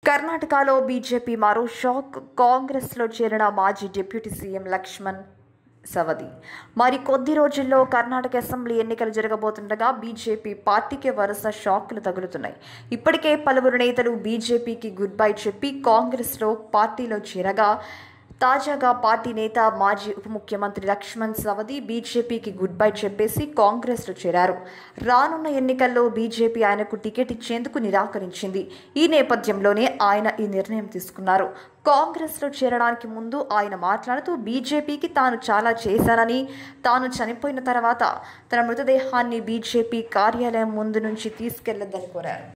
కర్ణాటకలో బీజేపీ మరో షాక్ కాంగ్రెస్లో చేరిన మాజీ డిప్యూటీ సీఎం లక్ష్మణ్ సవది మరి కొద్ది రోజుల్లో కర్ణాటక అసెంబ్లీ ఎన్నికలు జరగబోతుండగా బీజేపీ పార్టీకి వరుస షాక్లు తగులుతున్నాయి ఇప్పటికే పలువురు నేతలు బీజేపీకి గుడ్ బై చెప్పి కాంగ్రెస్లో పార్టీలో చేరగా తాజాగా పార్టీ నేత మాజీ ఉప ముఖ్యమంత్రి లక్ష్మణ్ సవది బీజేపీకి గుడ్ బై చెప్పేసి కాంగ్రెస్లో చేరారు రానున్న ఎన్నికల్లో బీజేపీ ఆయనకు టికెట్ ఇచ్చేందుకు నిరాకరించింది ఈ నేపథ్యంలోనే ఆయన ఈ నిర్ణయం తీసుకున్నారు కాంగ్రెస్లో చేరడానికి ముందు ఆయన మాట్లాడుతూ బీజేపీకి తాను చాలా చేశానని తాను చనిపోయిన తర్వాత తన మృతదేహాన్ని బీజేపీ కార్యాలయం ముందు నుంచి తీసుకెళ్లొద్దని కోరారు